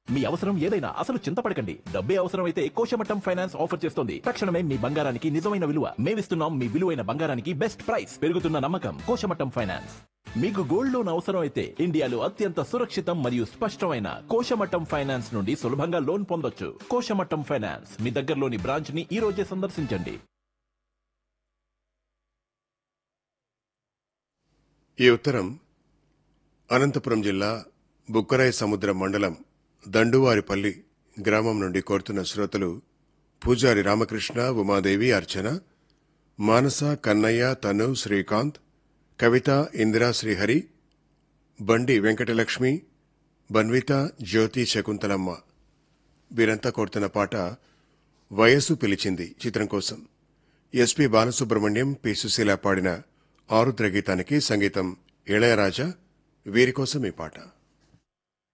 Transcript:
మీ అవసరం ఏదైనా అసలు చింతపడకండి డబ్బే అవసరమైతే కోశమట్టం ఫైనాన్స్ ఆఫర్ చేస్తోంది తక్షణమే మీ బంగారానికి నిజమైన విలువ మేమిస్తున్నాం మీ విలువైన బంగారానికి బెస్ట్ ప్రైస్ పెరుగుతున్న నమ్మకం కోశమట్టం ఫైనాన్స్ మీకు గోల్డ్ లోన్ అవసరం అయితే ఇండియాలో అత్యంత సురక్షితం మరియు స్పష్టమైన కోశమట్టం ఫైనాన్స్ నుండి సులభంగా లోన్ పొందొచ్చు కోశమట్టం ఫైనాన్స్ మీ దగ్గరలోని బ్రాంచ్ ని ఈ రోజే సందర్శించండి ఈ ఉత్తరం అనంతపురం జిల్లా బుక్కరాయ సముద్రం మండలం దండువారిపల్లి గ్రామం నుండి కోరుతున్న శ్రోతలు పూజారి రామకృష్ణ ఉమాదేవి అర్చన మానస కన్నయ్య తను శ్రీకాంత్ కవిత ఇందిరా శ్రీహరి బండి వెంకటలక్ష్మి బన్విత జ్యోతి శకుంతలమ్మ వీరంతా కోరుతున్న పాట వయస్సు పిలిచింది చిత్రం కోసం ఎస్పి బాలసుబ్రహ్మణ్యం పి సుశీల పాడిన ఆరుద్ర గీతానికి సంగీతం ఇళయరాజా వీరి కోసం ఈ పాట